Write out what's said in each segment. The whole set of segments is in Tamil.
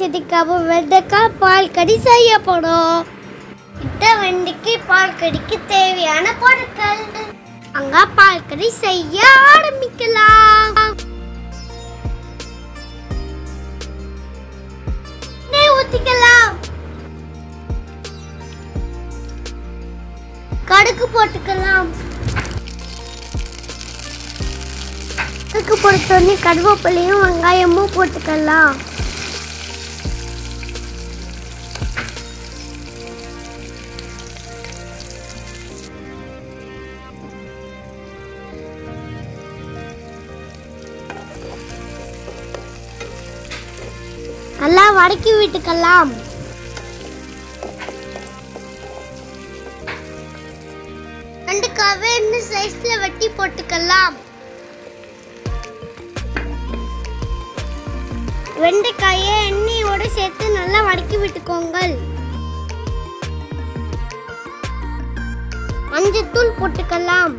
செடிக்காக வெண்டைக்காய் பால் கறி செய்ய போறோம் இந்த வெண்டைக்கு பால் கறிக்கு தேவையான பொருட்கள் அங்க பால் கறி செய்ய ஆரம்பிக்கலாம் எண்ணெய் ஊத்திக்கலாம் கடுகு போட்டுக்கலாம் கடுகு போட்டோடனே கருவேப்பிலையும் வெங்காயமும் போட்டுக்கலாம் நல்லா வதக்கி விட்டுக்கலாம் ரெண்டு கவேன்னு சைஸ்ல வெட்டி போட்டுக்கலாம் வெண்டைக்காயை எண்ணெயோட சேர்த்து நல்லா வதக்கி விட்டுக்கோங்கள் மஞ்சத்தூள் போட்டுக்கலாம்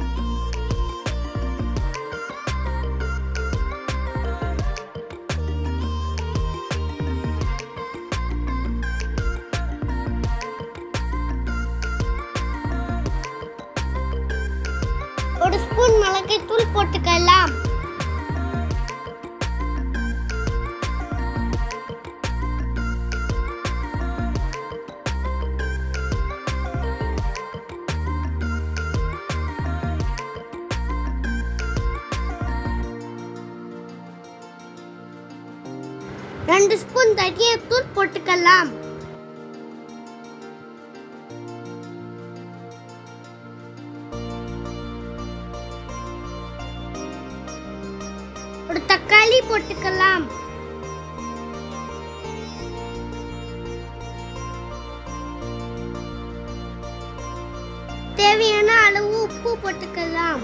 ஒரு ஸ்பூன் மிளகாய் தூள் போட்டுக்கலாம் ரெண்டு ஸ்பூன் தனியத்தூள் போட்டுக்கலாம் ஒரு தக்காளி போட்டுக்கலாம் தேவையான அளவு உப்பு போட்டுக்கலாம்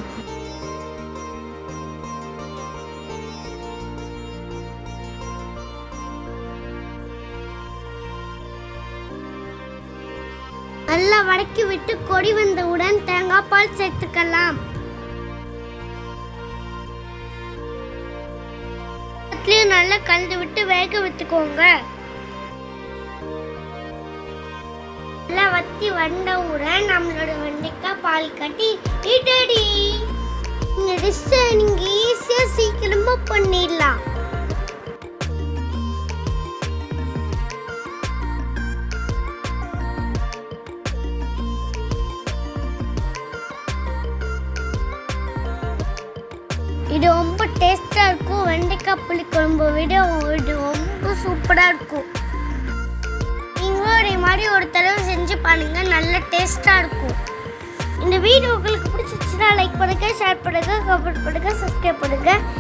நல்லா வதக்கி விட்டு கொடி வந்தவுடன் தேங்காய் பால் சேர்த்துக்கலாம் அதுலயும் நல்லா கலந்து விட்டு வேக விட்டுக்கோங்க நல்லா வத்தி வந்தவுடன் நம்மளோட வெண்டைக்காய் பால் கட்டி ரெடி இந்த டிஷ்ஷை நீங்க ஈஸியா சீக்கிரமா பண்ணிடலாம் இது ரொம்ப டேஸ்டா இருக்கும் வெண்டைக்காய் புளி குழம்பு விட இது ரொம்ப சூப்பரா இருக்கும் நீங்களும் இதே மாதிரி ஒரு தடவை செஞ்சு பாருங்க நல்ல டேஸ்டா இருக்கும் இந்த வீடியோ உங்களுக்கு பிடிச்சிச்சுன்னா லைக் பண்ணுங்க ஷேர் பண்ணுங்க கமெண்ட் பண்ணுங்க சப்ஸ்கிரைப் பண்ணுங்க